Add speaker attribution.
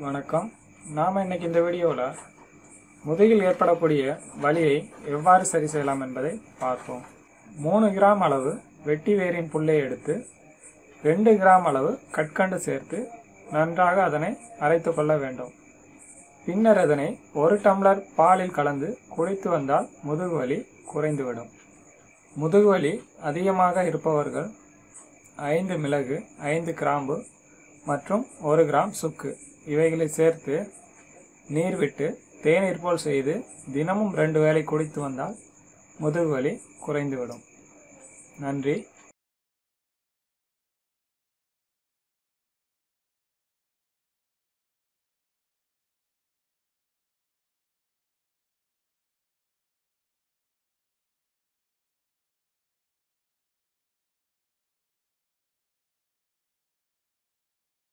Speaker 1: வணக்கம் நாம் இன்னைக்கு இந்த வீடியோவில் முதுகில் ஏற்படக்கூடிய வலியை எவ்வாறு சரி செய்யலாம் என்பதை பார்ப்போம் மூணு கிராம் அளவு வெட்டி வேரின் புல்லை எடுத்து ரெண்டு கிராம் அளவு கற்கண்டு சேர்த்து நன்றாக அதனை அரைத்து கொள்ள வேண்டும் பின்னர் அதனை ஒரு டம்ளர் பாலில் கலந்து குடித்து வந்தால் முதுகுவலி குறைந்துவிடும் முதுகுவலி அதிகமாக இருப்பவர்கள் ஐந்து மிளகு ஐந்து கிராம்பு மற்றும் ஒரு கிராம் சுக்கு இவைகளை சேர்த்து நீர் விட்டு தேநீர் போல் செய்து தினமும் ரெண்டு வேளை குடித்து வந்தால் முதுகுவலி குறைந்துவிடும் நன்றி